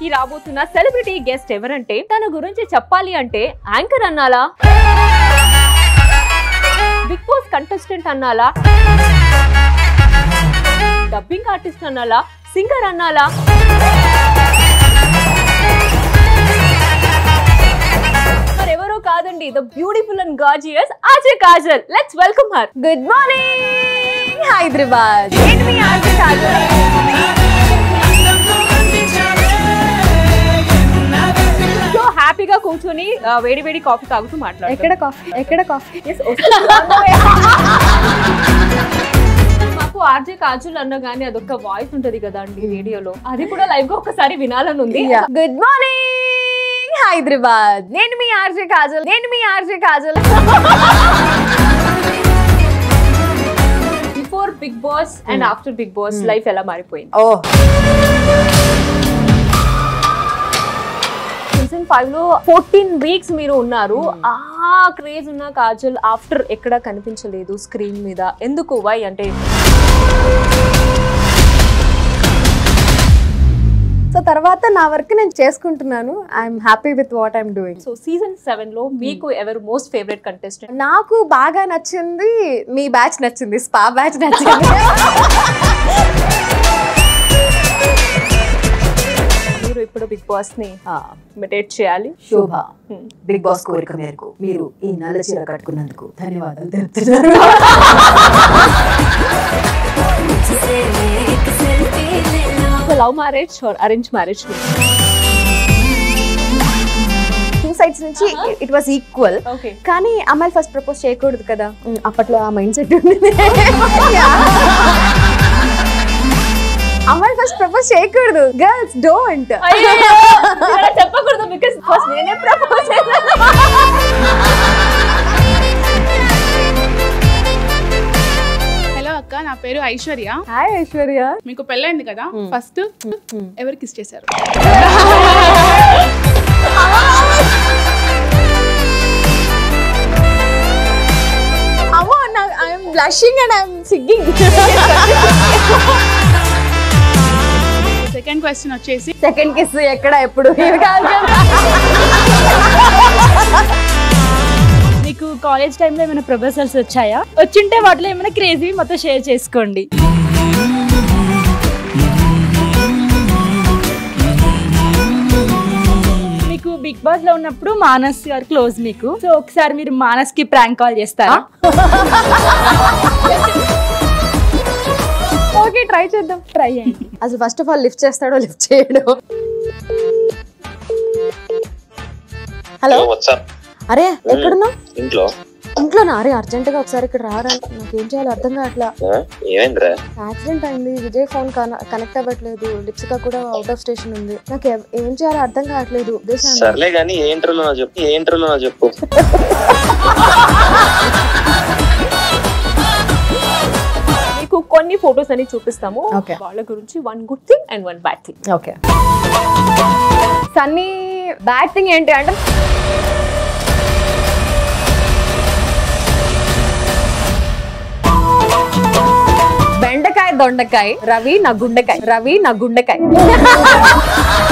కి రాబోతున్న celebrity guest ఎవరంటే తన గురించి చెప్పాలి అంటే యాంకర్ అన్నాలా బిగ్ బాస్ కంటెస్టెంట్ అన్నాలా డబ్బింగ్ ఆర్టిస్ట్ అన్నాలా సింగర్ అన్నాలా మరెవరో కాదండి the beautiful and gorgeous RJ Kajal let's welcome her good morning Hyderabad నేను మీ ఆజే కాజల్ సో హ్యాపీగా కూర్చొని ఆ, వేడి వేడి కాఫీ తాగుతూ మాట్లాడు ఎక్కడ కాఫీ ఎక్కడ కాఫీ మాకు ఆర్జే కాజుల్ అన్న గానీ అదొక వాయిస్ ఉంటది కదా అండి రేడియోలో అది కూడా లైవ్ గా ఒకసారి వినాలని ఉంది Yeah. గుడ్ మార్నింగ్ హైదరాబాద్ నేను మీ ఆర్జే కాజల్ నేను మీ RJ Kajal before Bigg Boss and after Bigg Boss life ఎలా మారిపోయింది ఓ సీజన్ ఫైవ్ లో ఫోర్టీన్ వీక్స్ మీరు ఉన్నారు ఆ క్రేజ్ ఉన్న కాజల్ ఆఫ్టర్ ఎక్కడ కనిపించలేదు స్క్రీన్ మీద ఎందుకు వై అంటే సో తర్వాత నా వర్క్ నేను చేసుకుంటున్నాను I'm happy with what I'm doing so season seven లో మీకు ఎవరు మోస్ట్ ఫేవరెట్ కంటెస్టెంట్ నాకు బాగా నచ్చింది మీ బ్యాచ్ నచ్చింది స్పా బ్యాచ్ నచ్చింది మీరు ఇప్పుడు బిగ్ బాస్ ని ఇమిటేట్ చేయాలి శోభ Hmm. బిగ్ బాస్ కోరిక మేరకు మీరు ఈ నల్ల చీర కట్టుకున్నందుకు ధన్యవాదాలు తెలుపుతున్నారు love marriage or arrange marriage two sides నుంచి ఇట్ వాస్ ఈక్వల్ ఓకే కానీ అమ్మాయిలు ఫస్ట్ ప్రపోజ్ చేయకూడదు కదా ఉమ్, అప్పట్లో ఆ మైండ్ సెట్ ఉండేది అమ్మాయిలు ఫస్ట్ ప్రపోజ్ చేయకూడదు గర్ల్స్ డోంట్ చెప్పకూడదు బికాస్ ఫస్ట్ నేనే ప్రపోజ్ హలో అక్క నా పేరు ఐశ్వర్య హాయ్ ఐశ్వర్య మీకు పెళ్ళైంది కదా ఫస్ట్ ఎవరు కిస్ చేశారు అమ్మో నాకు I'm blushing and I'm singing second question వచ్చేసి సెకండ్ కిస్ ఎక్కడ ఎప్పుడు ఇది కాదు కదా. మీకు కాలేజ్ టైంలో ఏమైనా ప్రొఫెసర్స్ వచ్చాయా వచ్చింటే వాటిలో ఏమైనా క్రేజీ మొత్తం షేర్ చేసుకోండి మీకు బిగ్ బాస్ లో ఉన్నప్పుడు మానస్ గారు క్లోజ్ మీకు సో ఒకసారి మీరు మానస్ కి ప్రాంక్ కాల్ చేస్తారా ఓకే ట్రై చేద్దాం ట్రై చేయండి అసలు ఫస్ట్ ఆఫ్ ఆల్ లిఫ్ట్ చేస్తాడో లిఫ్ట్ చేయడు హలో వాట్సాప్ అరే ఎక్కడున్నావు ఇంట్లో ఇంట్లోనా అరే అర్జెంట్ గా ఒకసారి ఇక్కడ రారా నాకేం చేయాలో అర్థం కావట్లా ఆ? ఏమైందిరా యాక్సిడెంట్ అయింది విజయ్ ఫోన్ కనెక్ట్ అవ్వట్లేదు లిప్సికా కూడా అవుట్ ఆఫ్ స్టేషన్ ఉంది నాకు ఎవ్- ఏం చేయాలో అర్థం కావట్లేదు ఉద్దేశం సర్లే గానీ ఏ ఇంటర్వ్యూలో నా చెప్పు ఏ ఇంటర్వ్యూలో నా చెప్పు మీకు కొన్ని ఫొటోస్ అని చూపిస్తాము Okay. వాళ్ళ గురించి one good thing and one bad thing okay Sunny bad thing ఏంటి అంటే బెండకాయ దొండకాయ రవి నా గుండెకాయ రవి నా గుండెకాయ